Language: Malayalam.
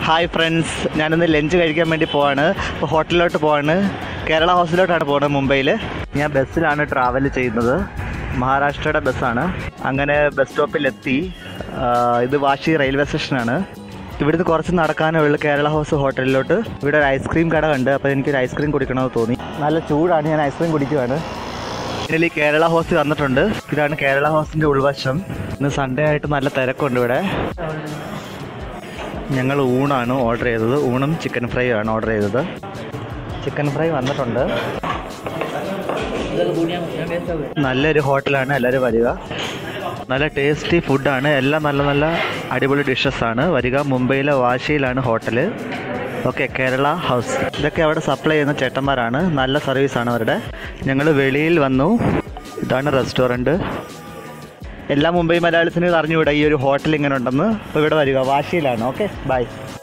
ഹായ് ഫ്രണ്ട്സ് ഞാനിന്ന് ലഞ്ച് കഴിക്കാൻ വേണ്ടി പോവാണ് ഇപ്പോൾ ഹോട്ടലിലോട്ട് പോവാണ് കേരള ഹൗസിലോട്ടാണ് പോകുന്നത് മുംബൈയിൽ ഞാൻ ബസ്സിലാണ് ട്രാവൽ ചെയ്യുന്നത് മഹാരാഷ്ട്രയുടെ ബസ്സാണ് അങ്ങനെ ബസ് സ്റ്റോപ്പിലെത്തി ആ, ഇത് വാശി റെയിൽവേ സ്റ്റേഷനാണ് ഇവിടുന്ന് കുറച്ച് നടക്കാനേ ഉള്ളൂ കേരള ഹൗസ് ഹോട്ടലിലോട്ട് ഇവിടെ ഒരു ഐസ്ക്രീം കട കണ്ട് അപ്പോൾ എനിക്കൊരു ഐസ്ക്രീം കുടിക്കണമെന്ന് തോന്നി നല്ല ചൂടാണ് ഞാൻ ഐസ്ക്രീം കുടിക്കുവാണ് ഇതിൽ കേരള ഹൗസ് വന്നിട്ടുണ്ട് ഇതാണ് കേരള ഹൗസിൻ്റെ ഉൾവശം ഇന്ന് സൺഡേ ആയിട്ട് നല്ല തിരക്കുണ്ട് ഇവിടെ ഞങ്ങൾ ഊണാണ് ഓർഡർ ചെയ്തത് ഊണും ചിക്കൻ ഫ്രൈ ആണ് ഓർഡർ ചെയ്തത് ചിക്കൻ ഫ്രൈ വന്നിട്ടുണ്ട് നല്ലൊരു ഹോട്ടലാണ് എല്ലാവരും വരിക നല്ല ടേസ്റ്റി ഫുഡാണ് എല്ലാം നല്ല നല്ല അടിപൊളി ഡിഷസ് ആണ് വരിക മുംബൈയിലെ വാശിയിലാണ് ഹോട്ടൽ ഓക്കെ കേരള ഹൗസ് ഇതൊക്കെ അവിടെ സപ്ലൈ ചെയ്യുന്ന ചേട്ടന്മാരാണ് നല്ല സർവീസാണ് അവരുടെ ഞങ്ങൾ വെളിയിൽ വന്നു ഇതാണ് റെസ്റ്റോറൻറ്റ് എല്ലാ മുംബൈ മലയാളത്തിനും ഇത് അറിഞ്ഞുകൂടാ ഈ ഒരു ഹോട്ടൽ ഇങ്ങനെ ഉണ്ടെന്ന് അപ്പോൾ ഇവിടെ വരിക വാശിയിലാണ് ഓക്കെ ബൈ